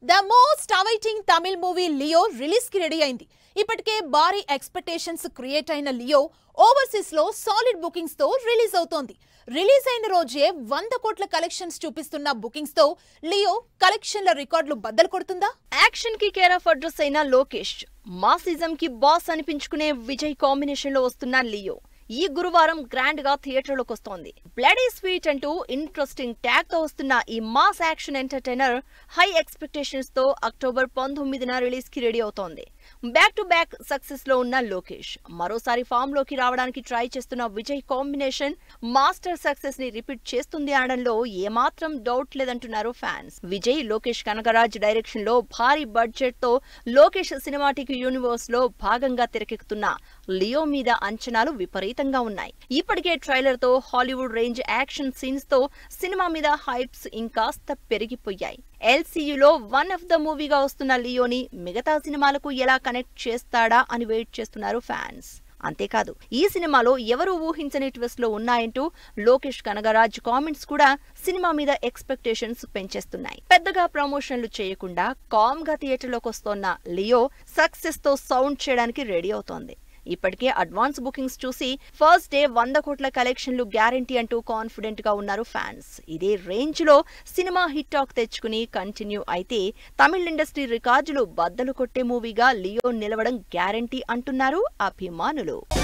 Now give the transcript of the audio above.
the most awaiting Tamil movie Leo release కి ready అయింది ఇప్పటికే భారీ ఎక్స్పెక్టేషన్స్ క్రియేట్ అయిన లియో ఓవర్సీస్ లో సాలిడ్ బుకింగ్స్ తో రిలీజ్ అవుతోంది రిలీజ్ అయిన రోజే వంద కోట్ల కలెక్షన్స్ చూపిస్తున్న బుకింగ్స్ తో లియో కలెక్షన్ల రికార్డులు బద్దలు కొడుతుందా యాక్షన్ కి కేర్ ఆఫ్ అడ్రస్ అయిన లోకేష్ మాసిజం కి బాస్ అనిపించుకునే విజయ్ కాంబినేషన్ లో వస్తున్న లియో ఈ గురువారం గ్రాండ్ గా థియేటర్లోకి వస్తోంది బ్లడీ స్వీట్ అంటూ ఇంట్రెస్టింగ్ ట్యాగ్ తో వస్తున్న ఈ mass action entertainer high expectations తో అక్టోబర్ పంతొమ్మిదిన రిలీజ్ కి రెడీ అవుతోంది బ్యాక్ టు బ్యాక్ సక్సెస్ లో ఉన్న లోకేష్ మరోసారి ఫామ్ లోకి రావడానికి ట్రై చేస్తున్న విజయ్ కాంబినేషన్ మాస్టర్ సక్సెస్ ని రిపీట్ చేస్తుంది అనడంలో ఏమాత్రం డౌట్ లేదంటున్నారు ఫ్యాన్స్ విజయ్ లోకేష్ కనగరాజ్ డైరెక్షన్ లో భారీ బడ్జెట్ తో లోకేష్ సినిమాటిక్ యూనివర్స్ లో భాగంగా తెరకెక్కుతున్న లియో మీద అంచనాలు విపరీతంగా ఉన్నాయి ఇప్పటికే ట్రైలర్ తో హాలీవుడ్ రేంజ్ యాక్షన్ సీన్స్ తో సినిమా మీద హైప్స్ ఇంకాస్త పెరిగిపోయాయి ఎల్సీయూలో వన్ ఆఫ్ ద మూవీగా వస్తున్న లియోని మిగతా సినిమాలకు ఎలా కనెక్ట్ చేస్తాడా అని వెయిట్ చేస్తున్నారు ఫ్యాన్స్ అంతేకాదు ఈ సినిమాలో ఎవరు ఊహించని ట్విస్ట్ లో ఉన్నాయంటూ లోకేష్ కనగరాజ్ కామెంట్స్ కూడా సినిమా మీద ఎక్స్పెక్టేషన్స్ పెంచేస్తున్నాయి పెద్దగా ప్రమోషన్లు చేయకుండా కామ్ గా థియేటర్లోకి వస్తోన్న లియో సక్సెస్ తో సౌండ్ చేయడానికి రెడీ అవుతోంది ఇప్పటికే అడ్వాన్స్ బుకింగ్స్ చూసి ఫస్ట్ డే వంద కోట్ల కలెక్షన్లు గ్యారంటీ అంటూ కాన్ఫిడెంట్ గా ఉన్నారు ఫ్యాన్స్ ఇదే రేంజ్ లో సినిమా హిట్ టాక్ తెచ్చుకుని కంటిన్యూ అయితే తమిళ ఇండస్ట్రీ రికార్డులు బద్దలు కొట్టే మూవీగా లియో నిలవడం గ్యారంటీ అంటున్నారు అభిమానులు